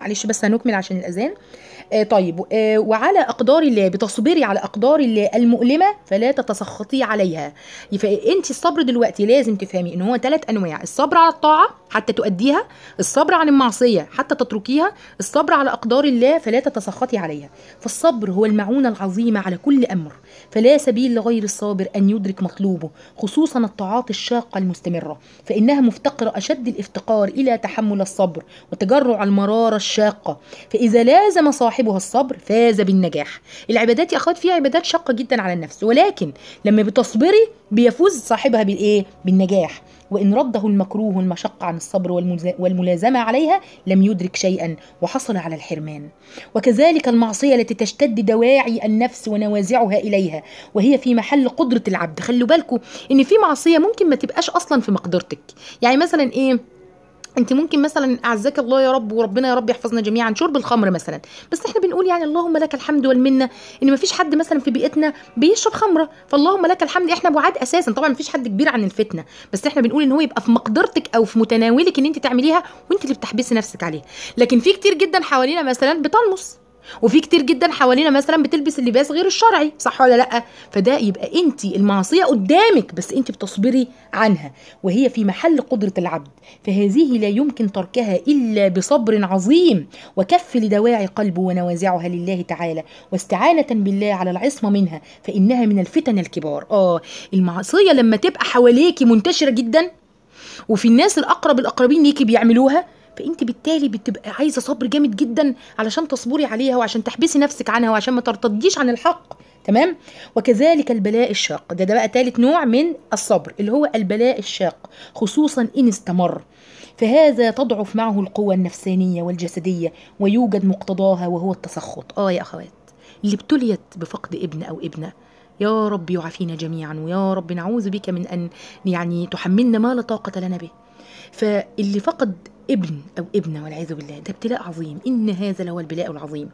معلش بس هنكمل عشان الاذان آه طيب آه وعلى اقدار الله بتصبري على اقدار الله المؤلمه فلا تتسخطي عليها فانت الصبر دلوقتي لازم تفهمي ان هو ثلاث انواع الصبر على الطاعه حتى تؤديها الصبر عن المعصيه حتى تتركيها الصبر على اقدار الله فلا تتسخطي عليها فالصبر هو المعونه العظيمه على كل امر فلا سبيل لغير الصابر ان يدرك مطلوبه خصوصا الطاعات الشاقه المستمره فانها مفتقره اشد الافتقار الى تحمل الصبر وتجرع المراره الشاقه فاذا لازم صاحبها الصبر فاز بالنجاح العبادات يا اخوات فيها عبادات شاقه جدا على النفس ولكن لما بتصبري بيفوز صاحبها بالايه بالنجاح وإن رده المكروه والمشقة عن الصبر والملازمة عليها لم يدرك شيئا وحصل على الحرمان وكذلك المعصية التي تشتد دواعي النفس ونوازعها إليها وهي في محل قدرة العبد خلوا بالكم إن في معصية ممكن ما تبقاش أصلا في مقدرتك يعني مثلا إيه انت ممكن مثلا اعزك الله يا رب وربنا يا رب يحفظنا جميعا شرب الخمر مثلا بس احنا بنقول يعني اللهم لك الحمد والمنه ان مفيش حد مثلا في بيئتنا بيشرب خمره فاللهم لك الحمد احنا بعاد اساسا طبعا مفيش حد كبير عن الفتنه بس احنا بنقول ان هو يبقى في مقدرتك او في متناولك ان انت تعمليها وانت اللي بتحبسي نفسك عليها لكن في كتير جدا حوالينا مثلا بتلمس وفي كتير جدا حوالينا مثلا بتلبس اللباس غير الشرعي صح ولا لا فده يبقى انت المعصيه قدامك بس انت بتصبري عنها وهي في محل قدره العبد فهذه لا يمكن تركها الا بصبر عظيم وكف لدواعي قلبه ونوازعها لله تعالى واستعانه بالله على العصمه منها فانها من الفتن الكبار اه المعصيه لما تبقى حواليكي منتشره جدا وفي الناس الاقرب الاقربين ليكي بيعملوها فانت بالتالي بتبقى عايزه صبر جامد جدا علشان تصبري عليها وعشان تحبسي نفسك عنها وعشان ما ترتضيش عن الحق تمام وكذلك البلاء الشاق ده ده بقى ثالث نوع من الصبر اللي هو البلاء الشاق خصوصا ان استمر فهذا تضعف معه القوة النفسانية والجسدية ويوجد مقتضاها وهو التسخط اه يا اخوات اللي ابتليت بفقد ابن او ابنه يا رب يعافينا جميعا ويا رب نعوذ بك من ان يعني تحملنا ما لا طاقة لنا به فاللي فقد ابن او ابنه والعياذ بالله ده ابتلاء عظيم ان هذا لهو البلاء العظيم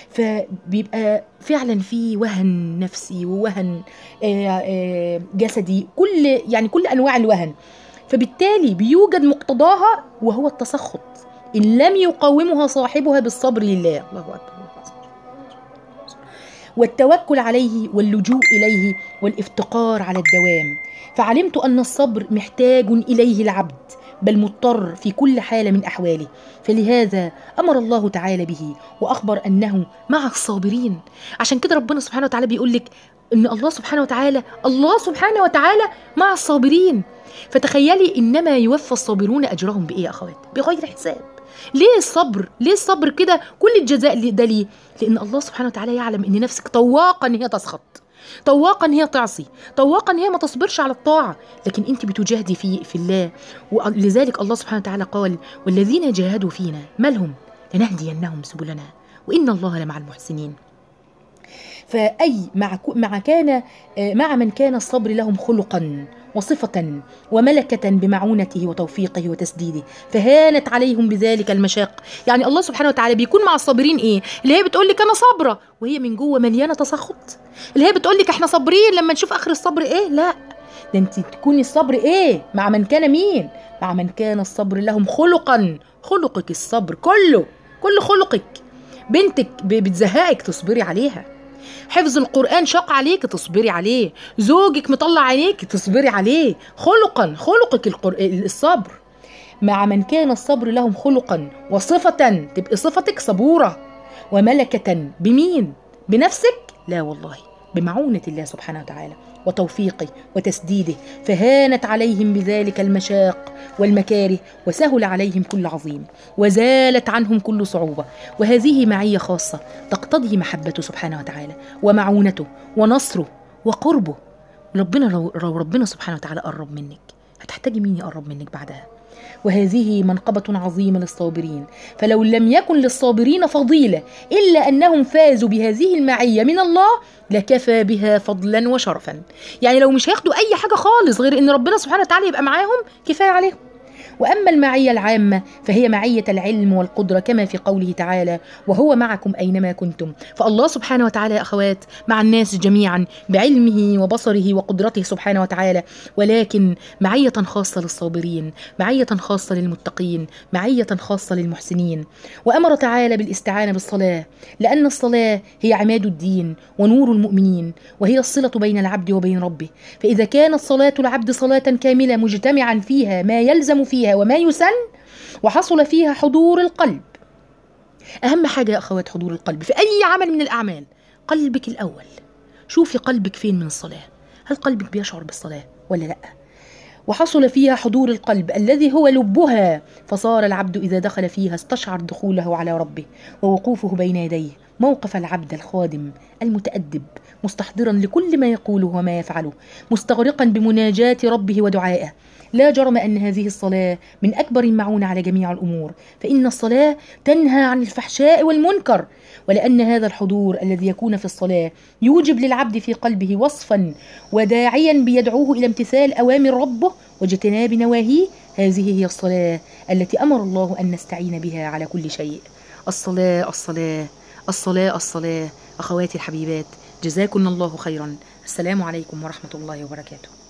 فبيبقى فعلا في وهن نفسي ووهن آآ آآ جسدي كل يعني كل انواع الوهن فبالتالي بيوجد مقتضاها وهو التسخط ان لم يقاومها صاحبها بالصبر لله الله اكبر والتوكل عليه واللجوء اليه والافتقار على الدوام فعلمت ان الصبر محتاج اليه العبد بل مضطر في كل حال من احواله فلهذا امر الله تعالى به واخبر انه مع الصابرين عشان كده ربنا سبحانه وتعالى بيقول لك ان الله سبحانه وتعالى الله سبحانه وتعالى مع الصابرين فتخيلي انما يوفى الصابرون اجرهم بايه يا اخوات بغير حساب ليه الصبر ليه الصبر كده كل الجزاء ده ليه لان الله سبحانه وتعالى يعلم ان نفسك طواقه ان هي تسخط طواقا هي تعصي طواقا هي ما تصبرش على الطاعة لكن انت بتجاهدي في في الله ولذلك الله سبحانه وتعالى قال والذين جاهدوا فينا مالهم لنهدينهم سبلنا وإن الله لمع المحسنين فأي مع مع كان مع من كان الصبر لهم خلقا وصفة وملكة بمعونته وتوفيقه وتسديده فهانت عليهم بذلك المشاق يعني الله سبحانه وتعالى بيكون مع الصابرين ايه اللي هي بتقول لك انا صابرة وهي من جوه مليانة تسخط اللي هي بتقول لك احنا صابرين لما نشوف اخر الصبر ايه لا ده انت تكوني الصبر ايه مع من كان مين مع من كان الصبر لهم خلقا خلقك الصبر كله كل خلقك بنتك بتزهقك تصبري عليها حفظ القرآن شاق عليك تصبري عليه زوجك مطلع عينيك تصبري عليه خلقا خلقك القر... الصبر مع من كان الصبر لهم خلقا وصفة تبقى صفتك صبورة وملكة بمين بنفسك لا والله بمعونة الله سبحانه وتعالى وتوفيقه وتسديده فهانت عليهم بذلك المشاق والمكاره وسهل عليهم كل عظيم وزالت عنهم كل صعوبة وهذه معية خاصة تقتضي محبته سبحانه وتعالى ومعونته ونصره وقربه ربنا لو ربنا سبحانه وتعالى قرب منك هتحتاجي مين يقرب منك بعدها وهذه منقبة عظيمة للصابرين فلو لم يكن للصابرين فضيلة إلا أنهم فازوا بهذه المعية من الله لكفى بها فضلا وشرفا يعني لو مش هياخدوا أي حاجة خالص غير أن ربنا سبحانه وتعالى يبقى معاهم كفاية عليهم وأما المعية العامة فهي معية العلم والقدرة كما في قوله تعالى وهو معكم أينما كنتم فالله سبحانه وتعالى يا أخوات مع الناس جميعا بعلمه وبصره وقدرته سبحانه وتعالى ولكن معية خاصة للصابرين معية خاصة للمتقين معية خاصة للمحسنين وأمر تعالى بالاستعانة بالصلاة لأن الصلاة هي عماد الدين ونور المؤمنين وهي الصلة بين العبد وبين ربه فإذا كانت صلاة العبد صلاة كاملة مجتمعا فيها ما يلزم فيها وما يسن وحصل فيها حضور القلب أهم حاجة يا أخوات حضور القلب في أي عمل من الأعمال قلبك الأول شوفي قلبك فين من الصلاة هل قلبك بيشعر بالصلاة ولا لأ وحصل فيها حضور القلب الذي هو لبها فصار العبد إذا دخل فيها استشعر دخوله على ربه ووقوفه بين يديه موقف العبد الخادم المتأدب مستحضرا لكل ما يقوله وما يفعله مستغرقا بمناجاة ربه ودعائه لا جرم أن هذه الصلاة من أكبر المعونة على جميع الأمور فإن الصلاة تنهى عن الفحشاء والمنكر ولأن هذا الحضور الذي يكون في الصلاة يوجب للعبد في قلبه وصفا وداعيا بيدعوه إلى امتثال أوامر ربه واجتناب نواهيه هذه هي الصلاة التي أمر الله أن نستعين بها على كل شيء الصلاة الصلاة الصلاة الصلاة أخواتي الحبيبات جزاكن الله خيرا السلام عليكم ورحمة الله وبركاته